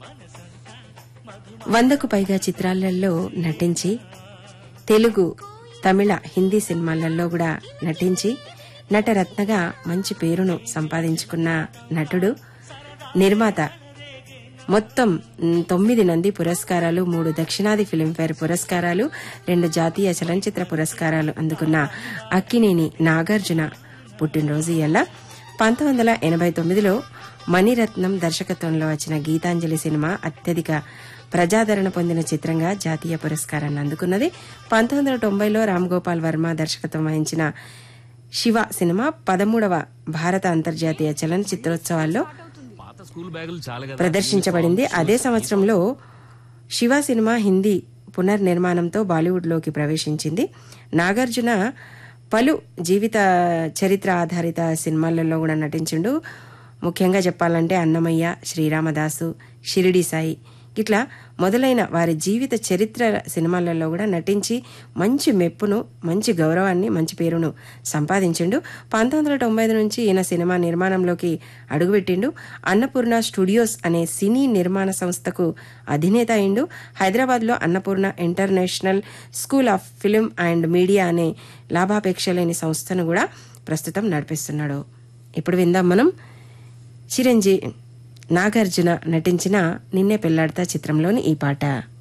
వందకు పైగా చిత్రాలలో నటించి తెలుగు తమిళ హిందీ సినిమాలలో కూడా నటించి నటరత్నగా మంచి పేరును సంపాదించుకున్న నటుడు నిర్మాత మొత్తం మ్, తొమ్మిది నంది పురస్కారాలు మూడు దక్షిణాది ఫిలింఫేర్ పురస్కారాలు రెండు జాతీయ చలనచిత్ర పురస్కారాలు అందుకున్న అక్కినేని నాగార్జున పుట్టినరోజు ఇయ్యాల పంతొమ్మిది వందల ఎనభై తొమ్మిదిలో మణిరత్నం దర్శకత్వంలో వచ్చిన గీతాంజలి సినిమా అత్యధిక ప్రజాదరణ పొందిన చిత్రంగా జాతీయ పురస్కారాన్ని అందుకున్నది పంతొమ్మిది వందల తొంభైలో రామ్ గోపాల్ వర్మ దర్శకత్వం వహించిన శివ సినిమా పదమూడవ భారత అంతర్జాతీయ చలనచిత్రోత్సవాల్లో పాత స్కూల్ బ్యాగులు చాలా కదా ప్రదర్శించబడింది అదే సంవత్సరంలో శివ సినిమా హిందీ పునర్నిర్మాణంతో బాలీవుడ్లోకి ప్రవేశించింది నాగార్జున పలు జీవిత చరిత్ర ఆధారిత సినిమాలలో కూడా నటించిండు ముఖ్యంగా చెప్పాలంటే అన్నమయ్య శ్రీరామదాసు షిరిడి సాయి ఇట్లా మొదలైన వారి జీవిత చరిత్ర సినిమాలలో కూడా నటించి మంచి మెప్పును మంచి గౌరవాన్ని మంచి పేరును సంపాదించిండు పంతొమ్మిది వందల తొంభై ఐదు నుంచి ఈయన సినిమా నిర్మాణంలోకి అడుగుపెట్టిండు అన్నపూర్ణ స్టూడియోస్ అనే సినీ నిర్మాణ సంస్థకు అధినేత అయిండు హైదరాబాద్లో Annapurna international school of film and media అనే లాభాపేక్ష లేని సంస్థను కూడా ప్రస్తుతం నడిపిస్తున్నాడు ఇప్పుడు విందాం మనం చిరంజీవి నాగార్జున నటించిన నిన్నే పెళ్లాడతా చిత్రంలోని ఈ పాట